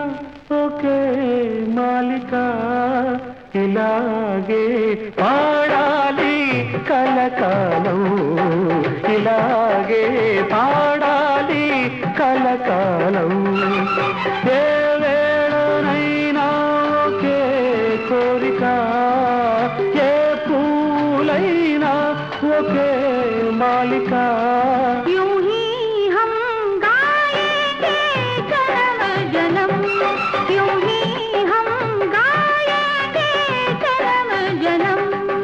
ఒకే మాలిక ఇలాగే పాడాలి కలకాలం ఇలాగే పాడాలి కలకాలం ఏ వేళనైనా ఒకే కోరిక ఏ పూలైనా ఒకే మాలిక यूं ही हम गाएंगे जन्म जन्म यूं ही हम गाएंगे जन्म जन्म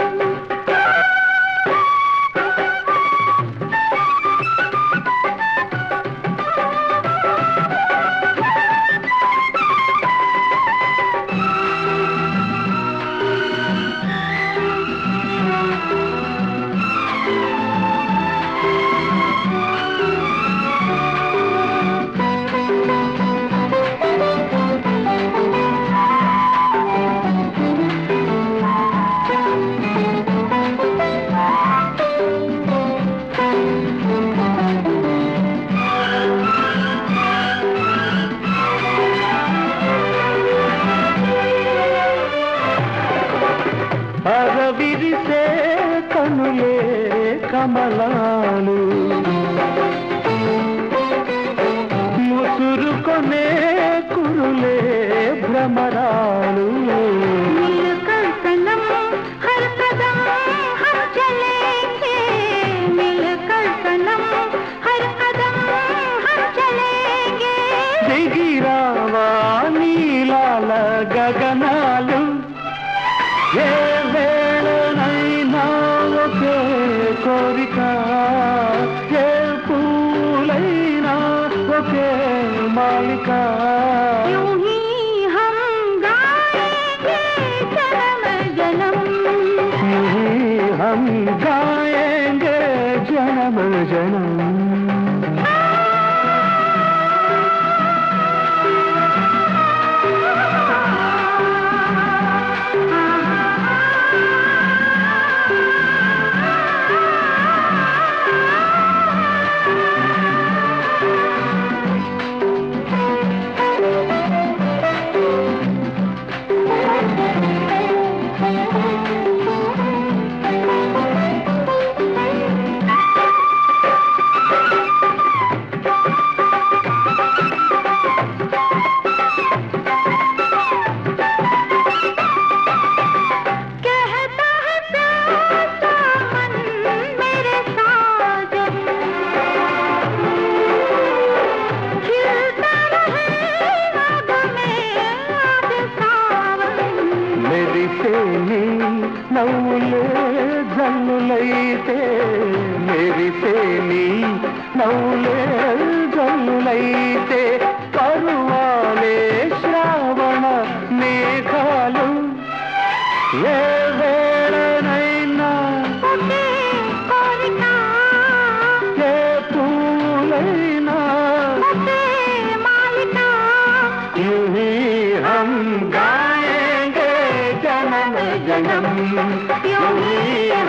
అరవిరిసే కనులే కమలాలు ముసురుకొనే కురులే భ్రమరాలు मिलकर सनम हर कदम हम चलेंगे मिलकर सनम हर कदम हम चलेंगे దిగిరావా నీలాల గగనాలు ఏ వేళనైనా ఒకే కోరిక ఏ పూలైనా ఒకే మాలిక यूं ही हम गाएंगे जन्म जन्म यही हम गाएंगे जन्म जन्म कहता है प्यासा मन मेरे साजन खिलता रहे राग में आज सावन మెరిసేని నవ్వులే జల్లులైతే మెరిసేని నవ్వులే జల్లులైతే పరువాలే శ్రావణ మేఘాలు ఏ వేళనైనా ఒకే కోరిక ఏ పూలైనా ఒకే మాలిక యూహీ హం గాయేంగే జనమ జనం యూహీ